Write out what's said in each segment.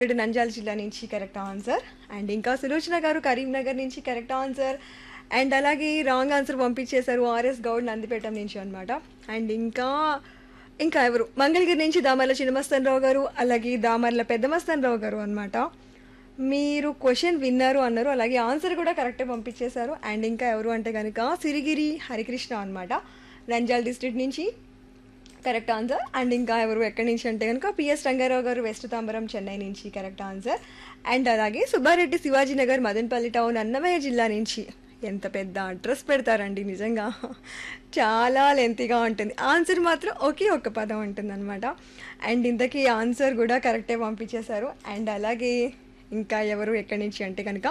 ఇటు నంద్యాల జిల్లా నుంచి కరెక్ట్ ఆన్సర్ అండ్ ఇంకా సులోచన గారు కరీంనగర్ నుంచి కరెక్ట్ ఆన్సర్ అండ్ అలాగే రాంగ్ ఆన్సర్ పంపించేశారు ఆర్ఎస్ గౌడ్ నందిపేట నుంచి అనమాట అండ్ ఇంకా ఇంకా ఎవరు మంగళగిరి నుంచి దామర్ల చిన్నమస్తన్ రావు గారు అలాగే దామర్ల పెద్దమస్తన్ రావు గారు అనమాట మీరు క్వశ్చన్ విన్నారు అన్నారు అలాగే ఆన్సర్ కూడా కరెక్టే పంపించేశారు అండ్ ఇంకా ఎవరు అంటే కనుక సిరిగిరి హరికృష్ణ అనమాట నంద్యాల డిస్ట్రిక్ట్ నుంచి కరెక్ట్ ఆన్సర్ అండ్ ఇంకా ఎవరు ఎక్కడి నుంచి అంటే కనుక పిఎస్ రంగారావు గారు వెస్ట్ తాంబరం చెన్నై నుంచి కరెక్ట్ ఆన్సర్ అండ్ అలాగే సుబ్బారెడ్డి శివాజీ నగర్ మదన్పల్లి టౌన్ అన్నమయ్య జిల్లా నుంచి ఎంత పెద్ద అడ్రస్ పెడతారండి నిజంగా చాలా లెంతీగా ఉంటుంది ఆన్సర్ మాత్రం ఒకే ఒక్క పదం ఉంటుంది అనమాట అండ్ ఇంతకీ ఆన్సర్ కూడా కరెక్టే పంపించేశారు అండ్ అలాగే ఇంకా ఎవరు ఎక్కడి నుంచి అంటే కనుక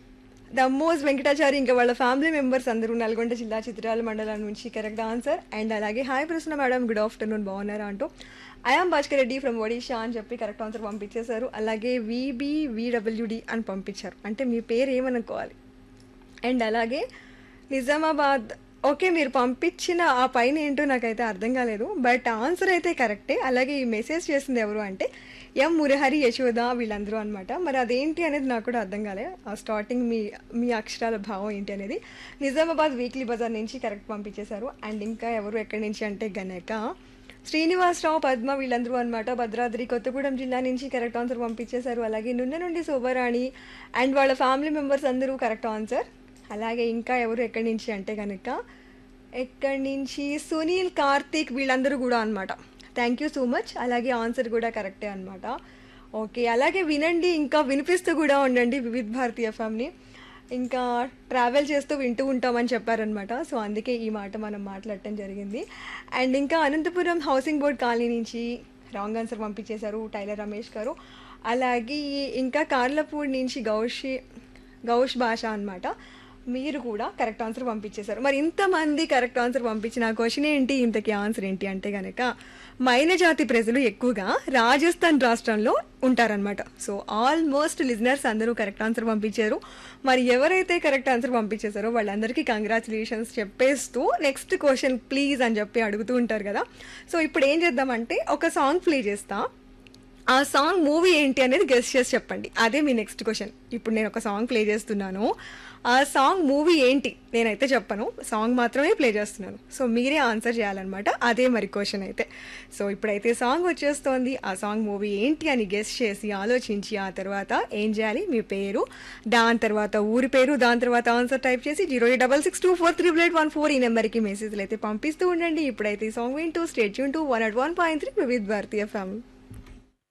దమ్మోజ్ వెంకటాచారి ఇంకా వాళ్ళ ఫ్యామిలీ మెంబర్స్ అందరూ నల్గొండ జిల్లా చిత్రాల మండలం నుంచి కరెక్ట్ ఆన్సర్ అండ్ అలాగే హాయ్ ప్రశ్న మేడం గుడ్ ఆఫ్టర్నూన్ బాగున్నారా అంటూ ఐఆమ్ భాస్కర్ రెడ్డి ఫ్రమ్ ఒడిషా అని చెప్పి కరెక్ట్ ఆన్సర్ పంపించేశారు అలాగే విబి విడబ్ల్యూడి అని పంపించారు అంటే మీ పేరు ఏమనుకోవాలి అండ్ అలాగే నిజామాబాద్ ఓకే మీరు పంపించిన ఆ పైన ఏంటో నాకైతే అర్థం కాలేదు బట్ ఆన్సర్ అయితే కరెక్టే అలాగే ఈ మెసేజ్ చేసింది ఎవరు అంటే ఎం మురహరి యశోద వీళ్ళందరూ అనమాట మరి అదేంటి అనేది నాకు కూడా అర్థం కాలే ఆ స్టార్టింగ్ మీ మీ అక్షరాల భావం ఏంటి అనేది నిజామాబాద్ వీక్లీ బజార్ నుంచి కరెక్ట్ పంపించేశారు అండ్ ఇంకా ఎవరు ఎక్కడి నుంచి అంటే గనక శ్రీనివాసరావు పద్మ వీళ్ళందరూ అనమాట భద్రాద్రి కొత్తగూడెం జిల్లా నుంచి కరెక్ట్ ఆన్సర్ పంపించేశారు అలాగే నున్న నుండి శోభరాణి అండ్ వాళ్ళ ఫ్యామిలీ మెంబర్స్ అందరూ కరెక్ట్ ఆన్సర్ అలాగే ఇంకా ఎవరు ఎక్కడి నుంచి అంటే కనుక ఎక్కడి నుంచి సునీల్ కార్తీక్ వీళ్ళందరూ కూడా అనమాట థ్యాంక్ యూ సో మచ్ అలాగే ఆన్సర్ కూడా కరెక్టే అనమాట ఓకే అలాగే వినండి ఇంకా వినిపిస్తూ కూడా ఉండండి వివిధ్ భారతి ఎఫ్ఎంని ఇంకా ట్రావెల్ చేస్తూ వింటూ ఉంటామని చెప్పారనమాట సో అందుకే ఈ మాట మనం మాట్లాడటం జరిగింది అండ్ ఇంకా అనంతపురం హౌసింగ్ బోర్డ్ కాలనీ నుంచి రాంగ్ ఆన్సర్ పంపించేశారు టైలర్ రమేష్ గారు అలాగే ఇంకా కార్లపూడి నుంచి గౌషి గౌష్ భాష అనమాట మీరు కూడా కరెక్ట్ ఆన్సర్ పంపించేశారు మరి ఇంతమంది కరెక్ట్ ఆన్సర్ పంపించిన క్వశ్చన్ ఏంటి ఇంతకీ ఆన్సర్ ఏంటి అంటే కనుక మైన జాతి ప్రజలు ఎక్కువగా రాజస్థాన్ రాష్ట్రంలో ఉంటారనమాట సో ఆల్మోస్ట్ లిజనర్స్ అందరూ కరెక్ట్ ఆన్సర్ పంపించారు మరి ఎవరైతే కరెక్ట్ ఆన్సర్ పంపించేశారో వాళ్ళందరికీ కంగ్రాచులేషన్స్ చెప్పేస్తూ నెక్స్ట్ క్వశ్చన్ ప్లీజ్ అని చెప్పి అడుగుతూ ఉంటారు కదా సో ఇప్పుడు ఏం చేద్దామంటే ఒక సాంగ్ ప్లే చేస్తా ఆ సాంగ్ మూవీ ఏంటి అనేది గెస్ట్ చేసి చెప్పండి అదే మీ నెక్స్ట్ క్వశ్చన్ ఇప్పుడు నేను ఒక సాంగ్ ప్లే చేస్తున్నాను ఆ సాంగ్ మూవీ ఏంటి నేనైతే చెప్పను సాంగ్ మాత్రమే ప్లే చేస్తున్నాను సో మీరే ఆన్సర్ చేయాలన్నమాట అదే మరి క్వశ్చన్ అయితే సో ఇప్పుడైతే సాంగ్ వచ్చేస్తోంది ఆ సాంగ్ మూవీ ఏంటి అని గెస్ట్ చేసి ఆలోచించి ఆ తర్వాత ఏం చేయాలి మీ పేరు దాని తర్వాత ఊరి పేరు దాని తర్వాత ఆన్సర్ టైప్ చేసి zero eight double six two four three eight one four ఈ నెంబర్కి మెసేజ్లు అయితే పంపిస్తూ ఉండండి ఇప్పుడైతే ఈ సాంగ్ వింటూ స్టేట్ యూన్ to one at one point three with భారతీయ ఫ్యామిలీ